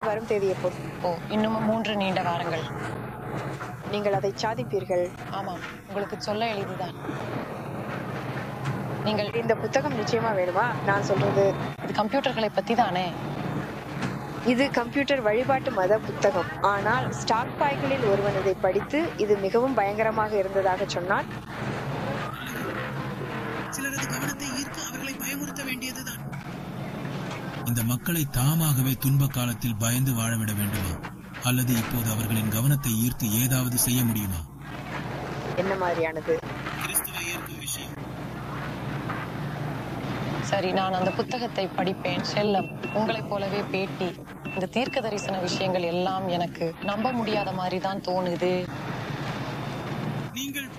வரும் தேதி எப்போ ஓ இன்னும் மூன்று நீண்ட வாரங்கள் நீங்கள் அதை சாதிப்பீர்கள் ஆமாம் உங்களுக்கு சொல்ல எளிதுதான் நீங்கள் இந்த புத்தகம் நிச்சயமா வேணுமா நான் சொல்றது இது கம்ப்யூட்டர்களை பத்தி தானே இது கம்ப்யூட்டர் வழிபாட்டு மத புத்தகம் ஆனால் ஸ்டாக் பாய்களில் ஒருவன் இதை படித்து இது மிகவும் பயங்கரமாக இருந்ததாக சொன்னான் சிலரது கவனத்தை ஈர்க்க அவர்களை பயமுறுத்த வேண்டியதுதான் இந்த மக்களை தாமாகவே துன்ப காலத்தில் பயந்து வாழவிட வேண்டுமா அல்லது இப்போது அவர்களின் கவனத்தை ஈர்த்து ஏதாவது செய்ய முடியுமா என்ன மாதிரியானது கிறிஸ்துவை ஏற்கும் விஷயம் சரி நான் அந்த புத்தகத்தை படிப்பேன் செல்லம் உங்களைப் போலவே பேட்டி இந்த தீர்க்க தரிசன விஷயங்கள் எல்லாம் எனக்கு நம்ப முடியாத மாதிரி தான் தோணுது நீங்கள்